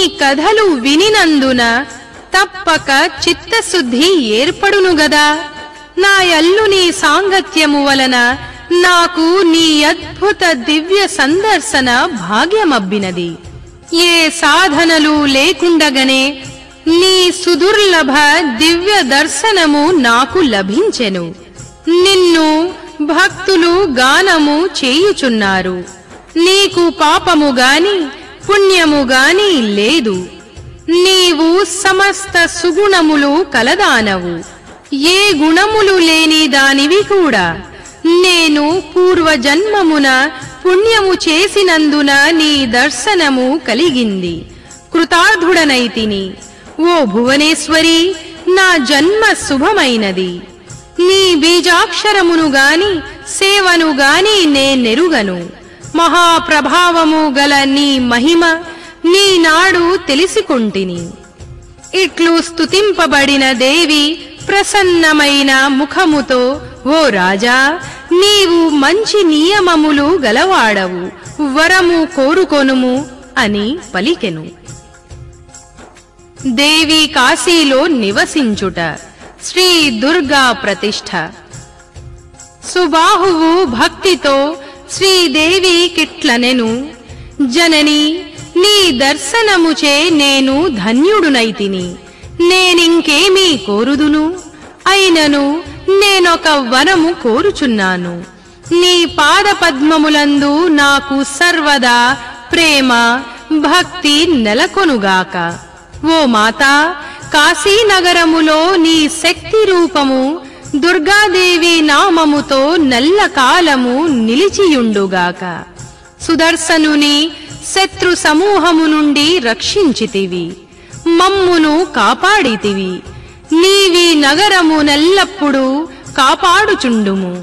కథలు వినినందున తప్పక చిత్తశుద్ధి ఏర్పడును గదా నా అల్లుని సాంగత్యము వలన నాకు నీ అద్భుత దివ్య సందర్శన భాగ్యమబ్బినది ఏ సాధనలు లేకుండగనే నీ సుదుర్లభ దివ్య దర్శనము నాకు లభించెను నిన్ను భక్తులు గానము చేయుచున్నారు నీకు పాపము గాని పుణ్యము గాని లేదు నీవు సమస్త సుగుణములు కలదానవు ఏ గుణములు లేని దానివి కూడా నేను పూర్వజన్మమున పుణ్యము చేసినందున నీ దర్శనము కలిగింది కృతార్థుడనైతిని ఓ భువనేశ్వరి నా జన్మ శుభమైనది నీ బీజాక్షరమును గాని సేవను గాని నేనెరుగను మహాప్రభావము గల నీ మహిమ నీ నాడు తెలిసికొంటిని ఇట్లు స్తుతింపబడిన దేవి ప్రసన్నమైన ముఖముతో ఓ రాజా నీవు మంచి నియమములు గలవాడవు వరము కోరుకొనుము అని పలికెను దేవి కాశీలో నివసించుట శ్రీ దుర్గా ప్రతిష్ఠ సుబాహువు భక్తితో శ్రీదేవి కిట్లనెను జనని నీ దర్శనముచే నేను ధన్యుడునైతిని నేనింకేమీ కోరుదును అయినను నేనొక వరము కోరుచున్నాను నీ పాద పద్మములందు నాకు సర్వదా ప్రేమ భక్తి నెలకొనుగాక ఓ మాతా కాశీనగరములో నీ శక్తి రూపము దుర్గాదేవి నామముతో నల్ల కాలము నిలిచియుండుగాక సుదర్శనుని శత్రు సమూహము నుండి రక్షించితివి మమ్మును కాపాడితివి నీవి నగరము నెల్లప్పుడూ కాపాడుచుండుము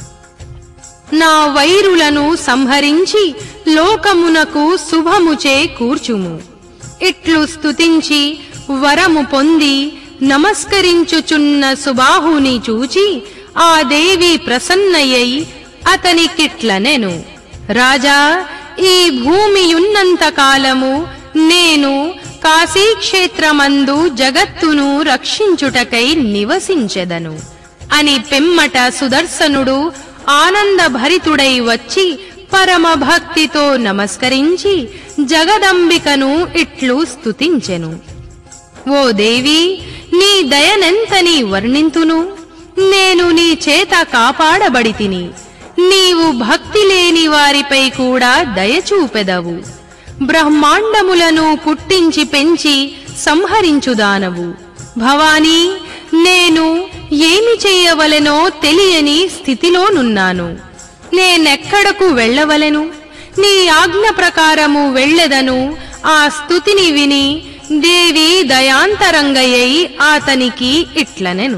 నా వైరులను సంహరించి లోకమునకు శుభముచే కూర్చుము ఇట్లు స్తుతించి వరము పొంది నమస్కరించుచున్న సుబాహుని చూచి ఆ దేవి ప్రసన్నయ్యై అతనికిట్లనెను రాజా ఈ భూమియున్నంత కాలము నేను కాశీక్షేత్రమందు జగత్తును రక్షించుటకై నివసించెదను అని పెమ్మట సుదర్శనుడు ఆనందభరితుడై వచ్చి పరమ భక్తితో నమస్కరించి జగదంబికను ఇట్లు స్తుతించెను ఓ దేవి నీ దయనెంతని వర్ణింతును నేను నీ చేత కాపాడబడితిని నీవు భక్తి లేని వారిపై కూడా దయచూపెదవు బ్రహ్మాండములను పుట్టించి పెంచి సంహరించుదానవు భవానీ నేను ఏమి చేయవలెనో తెలియని స్థితిలోనున్నాను నేనెక్కడకు వెళ్ళవలెను నీ ఆజ్ఞ ప్రకారము వెళ్ళెదను ఆ స్తుతిని విని దేవి దయాంతరంగయ్యై అతనికి ఇట్లనెను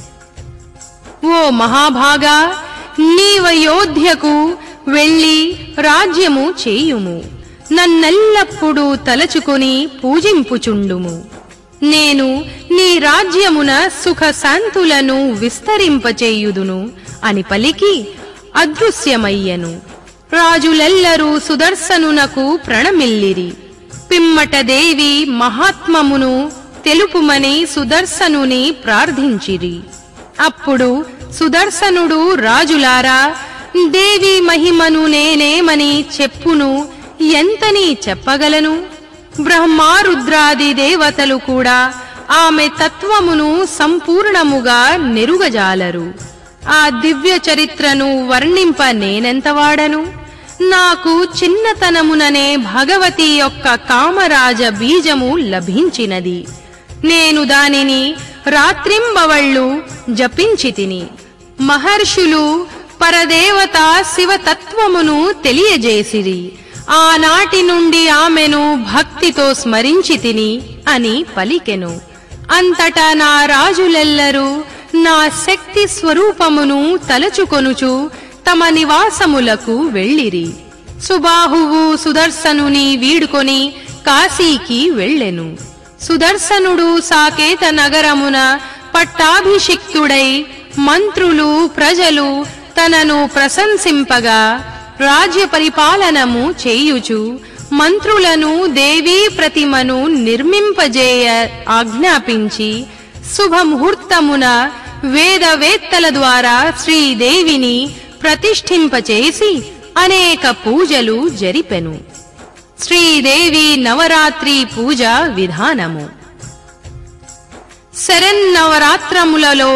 ఓ మహాభాగా నీవయోధ్యకు వెళ్ళి రాజ్యము చేయుము నన్నెల్లప్పుడూ తలచుకొని పూజింపుచుండుము నేను నీ రాజ్యమున సుఖ శాంతులను విస్తరింపచేయుదును అని పలికి అదృశ్యమయ్యెను రాజులెల్లరూ సుదర్శనునకు ప్రణమిల్లిరి పిమ్మట దేవి మహాత్మమును తెలుపుమని సుదర్శనుని ప్రార్థించిరి అప్పుడు సుదర్శనుడు రాజులారా దేవి మహిమను నేనేమని చెప్పును ఎంతని చెప్పగలను బ్రహ్మారుద్రాది దేవతలు కూడా ఆమె తత్వమును సంపూర్ణముగా నెరుగజాలరు ఆ దివ్య చరిత్రను వర్ణింప నేనెంతవాడను నాకు చిన్నతనముననే భగవతి యొక్క కామరాజ బీజము లభించినది నేను దానిని రాత్రింబవళ్ళు జపించి తిని మహర్షులు పరదేవత శివతత్వమును తెలియజేసిరి ఆనాటి నుండి ఆమెను భక్తితో స్మరించి తిని అని పలికెను అంతటా నా రాజులెల్లరూ నా శక్తి స్వరూపమును తలచుకొనుచు తమ నివాసములకు వెళ్ళిరి సుబాహువు సుదర్శనుని వీడుకొని కాశీకి వెళ్ళెను సుదర్శనుడు సాకేత నగరమున పట్టాభిషిక్తుడై మంత్రులు ప్రజలు తనను ప్రశంసింపగా రాజ్య పరిపాలనము చేయుచు మంత్రులను దేవీ ప్రతిమను నిర్మింపజేయ ఆజ్ఞాపించి శుభముహూర్తమున వేదవేత్తల ద్వారా శ్రీదేవిని ప్రతిష్ఠింపచేసి అనేక పూజలు జరిపెను శ్రీదేవి నవరాత్రి పూజ విధానము శరన్నవరాత్రములలో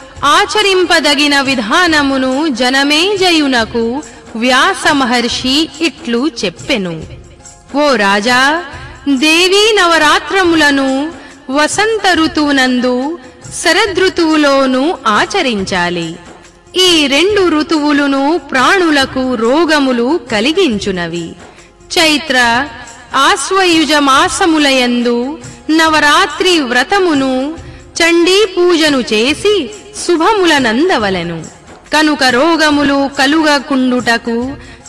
ఆచరింపదగిన విధానమును జనమేజయునకు వ్యాస మహర్షి ఇట్లు చెప్పెను ఓ రాజా దేవీ నవరాత్రములను వసంత ఋతువునందు శరదృతువులోనూ ఆచరించాలి ఈ రెండు ఋతువులను ప్రాణులకు రోగములు కలిగించునవి చైత్ర ఆశ్వయుజ మాసములయందు నవరాత్రి వ్రతమును చండీ పూజను చేసి శుభములనందవలెను కనుక రోగములు కలుగకుండుటకు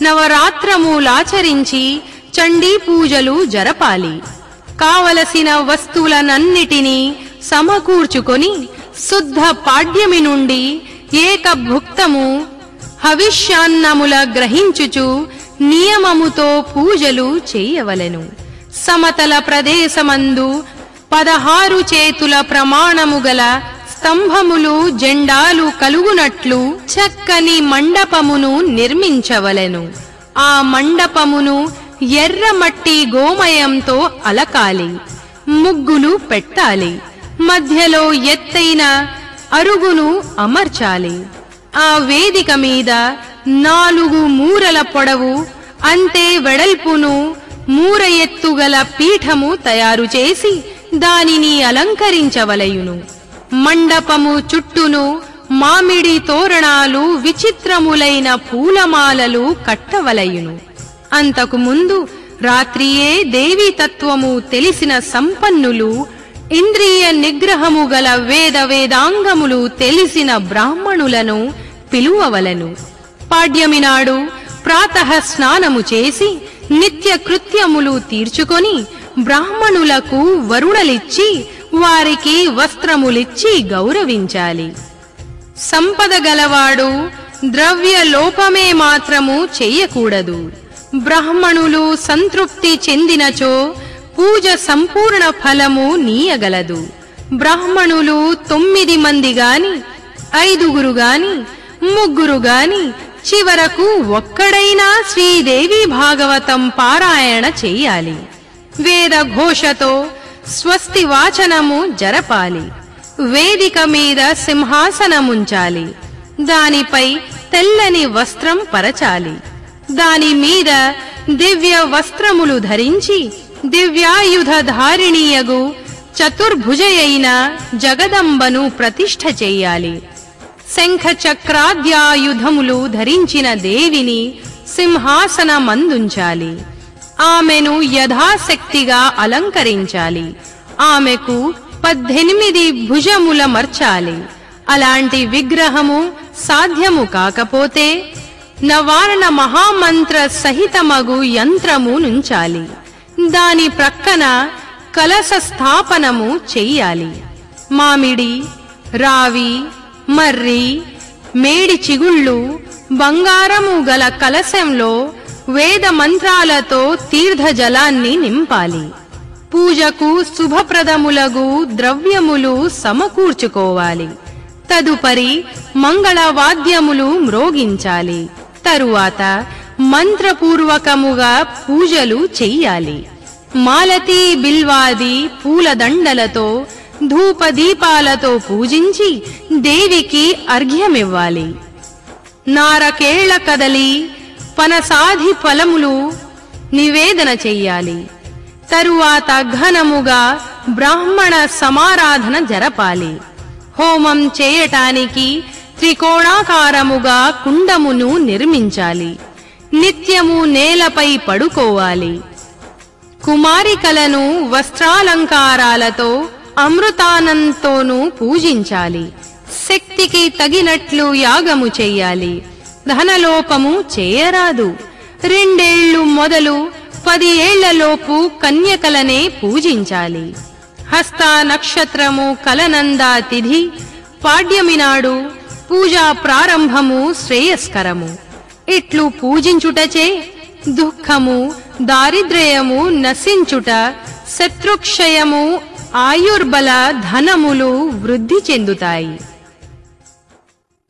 నవరాత్రములాచరించి చండీ పూజలు జరపాలి కావలసిన వస్తువులనన్నిటినీ సమకూర్చుకొని శుద్ధ పాడ్యమి నుండి ఏకభుక్తము హవిష్యాన్నముల గ్రహించుచు నియమముతో పూజలు చేయవలెను సమతల ప్రదేశమందు పదహారు చేతుల ప్రమాణము గల స్తంభములు జెండాలు కలుగునట్లు చక్కని మండపమును నిర్మించవలెను ఆ మండపమును ఎర్రమట్టి గోమయంతో అలకాలి ముగ్గులు పెట్టాలి మధ్యలో ఎత్తైన అరుగును అమర్చాలి ఆ వేదిక మీద నాలుగు మూరల పొడవు అంతే వెడల్పును మూర ఎత్తుగల పీఠము తయారు చేసి దానిని అలంకరించవలయును మండపము చుట్టూను మామిడి తోరణాలు విచిత్రములైన పూలమాలలు కట్టవలయును అంతకు ముందు రాత్రియే దేవి తత్వము తెలిసిన సంపన్నులు ఇంద్రియ నిగ్రహము గల వేద వేదాంగములు తెలిసిన బ్రాహ్మణులను పిలువవలెను పాడ్యమి నాడు ప్రాతః స్నానము చేసి నిత్య కృత్యములు తీర్చుకొని బ్రాహ్మణులకు వరుణలిచ్చి వారికి వస్త్రములిచ్చి గౌరవించాలి సంపద గలవాడు ద్రవ్య లోపమే మాత్రము చెయ్యకూడదు బ్రాహ్మణులు సంతృప్తి చెందినచో పూజ సంపూర్ణ ఫలము నీయగలదు బ్రాహ్మణులు తొమ్మిది మంది గాని ఐదుగురు గాని ముగ్గురు గాని చివరకు ఒక్కడైనా శ్రీదేవి భాగవతం పారాయణ చెయ్యాలి వేద ఘోషతో స్వస్తి వాచనము జరపాలి వేదిక మీద సింహాసనముంచాలి దానిపై తెల్లని వస్త్రం పరచాలి దాని మీద దివ్య వస్త్రములు ధరించి దివ్యాయుధ ధారిణీయగు చతుర్భుజయైన జగదంబను ప్రతిష్ఠ చెయ్యాలి శంఖ చక్రాద్యాయుధములు ధరించిన దేవిని సింహాసనమందుంచాలి ఆమెను యథాశక్తిగా అలంకరించాలి ఆమెకు పద్దెనిమిది భుజముల మర్చాలి అలాంటి విగ్రహము సాధ్యము కాకపోతే నవారణ మహామంత్ర సహితమగు యంత్రము నుంచాలి దాని ప్రక్కన కలశ స్థాపనము చెయ్యాలి మామిడి రావి మర్రి మేడి చిగుళ్ళు బంగారము గల కలశంలో వేద మంత్రాలతో తీర్థ జలాన్ని నింపాలి పూజకు శుభప్రదములగు ద్రవ్యములు సమకూర్చుకోవాలి తదుపరి మంగళవాద్యములు మ్రోగించాలి తరువాత మంత్రపూర్వకముగా పూజలు చెయ్యాలి మాలతీ బిల్వాది పూలదండలతో ధూపదీపాలతో పూజించి దేవికి అర్ఘ్యమివ్వాలి నారకేళ్ల కదలి పనసాధి ఫలములు నివేదన చెయ్యాలి తరువాత ఘనముగా బ్రాహ్మణ సమారాధన జరపాలి హోమం చేయటానికి త్రికోణాకారముగా కుండమును నిర్మించాలి నిత్యము నేలపై పడుకోవాలి కుమారికలను వస్త్రాలంకారాలతో అమృతానంతోనూ పూజించాలి శక్తికి తగినట్లు యాగము చెయ్యాలి ధనలోపము చేయరాదు రెండేళ్లు మొదలు పది ఏళ్లలోపు కన్యకలనే పూజించాలి హస్త నక్షత్రము కలనందా తిథి పాడ్యమి నాడు పూజా ప్రారంభము శ్రేయస్కరము ఇట్లు పూజించుటచే దుఃఖము దారిద్ర్యము నశించుట శత్రుక్షయము ఆయుర్బల ధనములు వృద్ధి చెందుతాయి